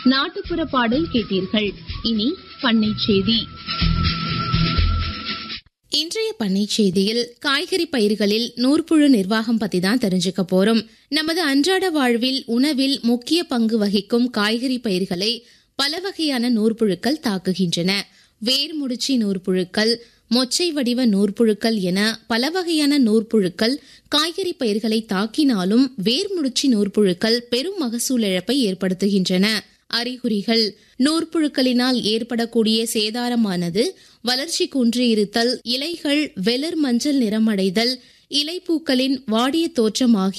நாட்டுப்புற பாடல் கேட்டீர்கள் இனி பண்ணை செய்தி இன்றைய பண்ணை செய்தியில் காய்கறி பயிர்களில் நூற்புழு நிர்வாகம் பத்தி தான் தெரிஞ்சுக்க போறோம் நமது அன்றாட வாழ்வில் உணவில் முக்கிய பங்கு வகிக்கும் காய்கறி பயிர்களை பல வகையான நூற்புழுக்கள் தாக்குகின்றன வேர்முடிச்சி நூற்புழுக்கள் மொச்சை வடிவ நூற்புழுக்கள் என பல வகையான நூற்புழுக்கள் காய்கறி பயிர்களை தாக்கினாலும் வேர்முடிச்சி நூற்புழுக்கள் பெரும் மகசூல் இழப்பை ஏற்படுத்துகின்றன அறிகுறிகள் நூற்புழுக்களினால் ஏற்படக்கூடிய சேதாரமானது வளர்ச்சி குன்றியிருத்தல் இலைகள் வெளிர் மஞ்சள் நிறமடைதல் இலைப்பூக்களின் வாடிய தோற்றம் ஆகிய